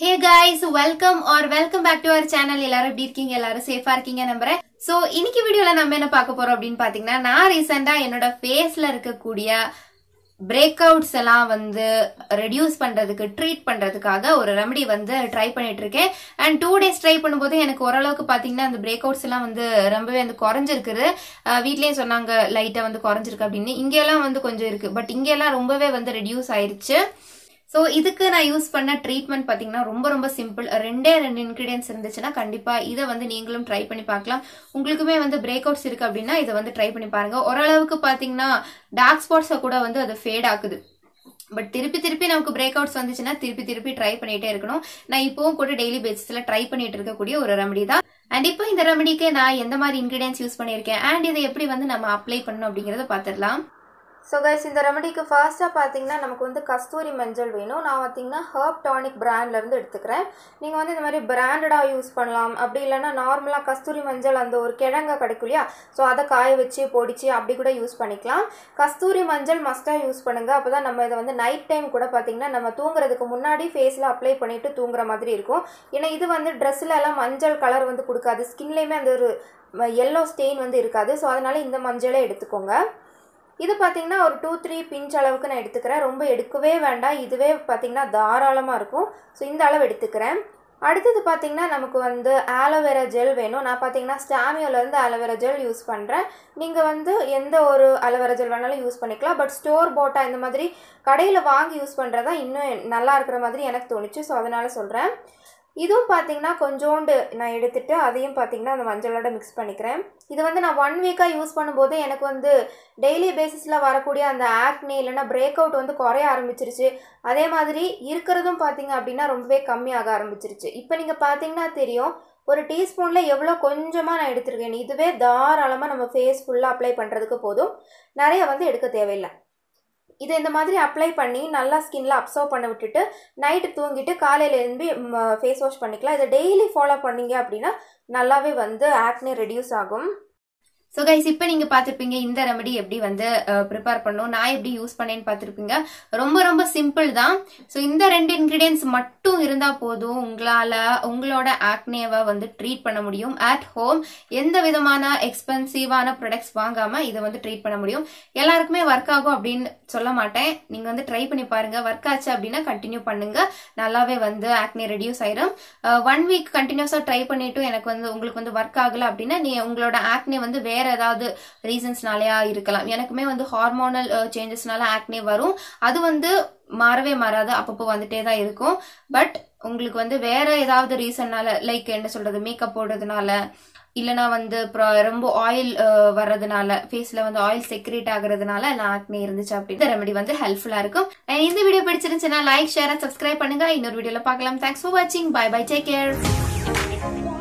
hey guys welcome are welcome back to our channel எல்லாரும் எப்படி இருக்கீங்க எல்லாரும் சேஃபா இருக்கீங்க நம்புறேன் சோ இன்னைக்கு வீடியோல நம்ம என்ன பார்க்க போறோம் அப்படின்னு பாத்தீங்கன்னா நான் ரீசெண்டா என்னோட ஃபேஸ்ல இருக்கக்கூடிய பிரேக் அவுட்ஸ் எல்லாம் வந்து ரெடியூஸ் பண்றதுக்கு ட்ரீட் பண்றதுக்காக ஒரு ரெமடி வந்து ட்ரை பண்ணிட்டு இருக்கேன் அண்ட் டூ டேஸ் ட்ரை பண்ணும்போது எனக்கு ஓரளவுக்கு பாத்தீங்கன்னா அந்த பிரேக் அவுட்ஸ் எல்லாம் வந்து ரொம்பவே வந்து குறைஞ்சிருக்குது அஹ் வீட்லயே சொன்னாங்க லைட்டா வந்து குறைஞ்சிருக்கு அப்படின்னு இங்கெல்லாம் வந்து கொஞ்சம் இருக்கு பட் இங்கெல்லாம் ரொம்பவே வந்து ரெடியூஸ் ஆயிருச்சு ஸோ இதுக்கு நான் யூஸ் பண்ண ட்ரீட்மெண்ட் பார்த்தீங்கன்னா ரொம்ப ரொம்ப சிம்பிள் ரெண்டே ரெண்டு இன்க்ரீடியன்ஸ் இருந்துச்சுன்னா கண்டிப்பாக இதை வந்து நீங்களும் ட்ரை பண்ணி பார்க்கலாம் உங்களுக்குமே வந்து பிரேக் அவுட்ஸ் இருக்கு அப்படின்னா இதை வந்து ட்ரை பண்ணி பாருங்க ஓரளவுக்கு பார்த்தீங்கன்னா டார்க் ஸ்பாட்ஸை கூட வந்து அது ஃபேட் ஆக்குது பட் திருப்பி திருப்பி நமக்கு பிரேக் அவுட்ஸ் வந்துச்சுன்னா திருப்பி திருப்பி ட்ரை பண்ணிட்டே இருக்கணும் நான் இப்போவும் கூட டெய்லி பேசிஸ்ல ட்ரை பண்ணிட்டு இருக்கக்கூடிய ஒரு ரெமடி தான் அண்ட் இப்போ இந்த ரெமடிக்கு நான் எந்த மாதிரி இன்கிரீடியன்ஸ் யூஸ் பண்ணியிருக்கேன் அண்ட் இதை எப்படி வந்து நம்ம அப்ளை பண்ணணும் அப்படிங்கறத பார்த்துடலாம் ஸோ கைஸ் இந்த ரெமடிக்கு ஃபர்ஸ்ட்டாக பார்த்தீங்கன்னா நமக்கு வந்து கஸ்தூரி மஞ்சள் வேணும் நான் பார்த்தீங்கன்னா ஹர்ப் டானிக் பிராண்ட்லேருந்து எடுத்துக்கிறேன் நீங்கள் வந்து இந்த மாதிரி பிராண்டடாக யூஸ் பண்ணலாம் அப்படி இல்லைன்னா நார்மலாக கஸ்தூரி மஞ்சள் அந்த ஒரு கிழங்க கிடைக்கும் இல்லையா ஸோ அதை காய வச்சு பொடிச்சு அப்படி கூட யூஸ் பண்ணிக்கலாம் கஸ்தூரி மஞ்சள் மஸ்ட்டாக யூஸ் பண்ணுங்கள் அப்போ தான் நம்ம இதை வந்து நைட் டைம் கூட பார்த்தீங்கன்னா நம்ம தூங்குறதுக்கு முன்னாடி ஃபேஸில் அப்ளை பண்ணிவிட்டு தூங்குற மாதிரி இருக்கும் ஏன்னா இது வந்து ட்ரெஸ்ஸில் எல்லாம் மஞ்சள் கலர் வந்து கொடுக்காது ஸ்கின்லேயுமே அந்த ஒரு எல்லோ ஸ்டெயின் வந்து இருக்காது ஸோ அதனால் இந்த மஞ்சளே எடுத்துக்கோங்க இது பார்த்தீங்கன்னா ஒரு டூ த்ரீ பிஞ்ச் அளவுக்கு நான் எடுத்துக்கிறேன் ரொம்ப எடுக்கவே வேண்டாம் இதுவே பார்த்தீங்கன்னா தாராளமாக இருக்கும் ஸோ இந்த அளவு எடுத்துக்கிறேன் அடுத்தது பார்த்தீங்கன்னா நமக்கு வந்து ஆலோவேரா ஜெல் வேணும் நான் பார்த்தீங்கன்னா ஸ்டாமியோலேருந்து ஆலோவேரா ஜெல் யூஸ் பண்ணுறேன் நீங்கள் வந்து எந்த ஒரு ஆலோவேரா ஜெல் வேணாலும் யூஸ் பண்ணிக்கலாம் பட் ஸ்டோர் போட்டா இந்த மாதிரி கடையில் வாங்கி யூஸ் பண்ணுறதா இன்னும் நல்லா இருக்கிற மாதிரி எனக்கு தோணுச்சு ஸோ அதனால் சொல்கிறேன் இதுவும் பார்த்தீங்கன்னா கொஞ்சோண்டு நான் எடுத்துட்டு அதையும் பார்த்தீங்கன்னா அந்த மஞ்சளோட மிக்ஸ் பண்ணிக்கிறேன் இது வந்து நான் ஒன் வீக்காக யூஸ் பண்ணும்போது எனக்கு வந்து டெய்லி பேசிஸில் வரக்கூடிய அந்த ஆக்னி இல்லைன்னா பிரேக் அவுட் வந்து குறைய ஆரம்பிச்சிருச்சு அதே மாதிரி இருக்கிறதும் பார்த்தீங்க அப்படின்னா ரொம்பவே கம்மியாக ஆரம்பிச்சிருச்சு இப்போ நீங்கள் பார்த்தீங்கன்னா தெரியும் ஒரு டீஸ்பூனில் எவ்வளோ கொஞ்சமாக நான் எடுத்திருக்கேன் இதுவே தாராளமாக நம்ம ஃபேஸ் ஃபுல்லாக அப்ளை பண்ணுறதுக்கு போதும் நிறைய வந்து எடுக்க தேவையில்லை இதை இந்த மாதிரி அப்ளை பண்ணி நல்லா ஸ்கின்ல அப்சர்வ் பண்ண விட்டுட்டு நைட்டு தூங்கிட்டு காலையில எழும்பி ஃபேஸ் வாஷ் பண்ணிக்கலாம் இதை டெய்லி ஃபாலோ பண்ணீங்க அப்படின்னா நல்லாவே வந்து ஆக்னி ரெடியூஸ் ஆகும் ஸோ கைஸ் இப்போ நீங்கள் பார்த்துருப்பீங்க இந்த ரெமடி எப்படி வந்து ப்ரிப்பேர் பண்ணும் நான் எப்படி யூஸ் பண்ணேன்னு பார்த்துருப்பீங்க ரொம்ப ரொம்ப சிம்பிள் தான் ஸோ இந்த ரெண்டு இன்க்ரீடியன்ஸ் மட்டும் இருந்தால் போதும் உங்களால் உங்களோட ஆக்னேவை வந்து ட்ரீட் பண்ண முடியும் அட் ஹோம் எந்த விதமான எக்ஸ்பென்சிவான ப்ராடக்ட்ஸ் வாங்காமல் இதை வந்து ட்ரீட் பண்ண முடியும் எல்லாருக்குமே ஒர்க் ஆகும் அப்படின்னு சொல்ல மாட்டேன் நீங்கள் வந்து ட்ரை பண்ணி பாருங்க ஒர்க் ஆச்சு அப்படின்னா கண்டினியூ பண்ணுங்க நல்லாவே வந்து ஆக்னே ரெடியூஸ் ஆயிரும் ஒன் வீக் கண்டினியூஸாக ட்ரை பண்ணிட்டும் எனக்கு வந்து உங்களுக்கு வந்து ஒர்க் ஆகலை அப்படின்னா நீ உங்களோட ஆக்னே வந்து வேற வேற ஏதாவது ரீசன்ஸ்னாலயா இருக்கலாம் எனக்குமே வந்து ஹார்மோனல் சேஞ்சஸ்னால ஆக்னே வரும் அது வந்து மாறவே மாறாது அப்பப்போ வந்துட்டே தான் இருக்கும் பட் உங்களுக்கு வந்து வேற ஏதாவது ரீசன்னால லைக் என்ன சொல்றது மேக்கப் போடுறதுனால இல்லனா வந்து ரொம்ப ஆயில் வர்றதுனால ஃபேஸ்ல வந்து ஆயில் செக்ரேட் ஆகுறதுனால நான் ஆக்னே இருந்துச்சு அப்படின்னு ரெமெடி வந்து ஹெல்ப்ஃபுல்லா இருக்கும் இந்த வீடியோ பிடிச்சிருந்துச்சுன்னா லைக் ஷேர் சப்ஸ்கிரைப் பண்ணுங்க இன்னொரு வீடியோல பார்க்கலாம் தேங்க்ஸ் ஃபார் வாட்சிங் பை பை டேக் கேர்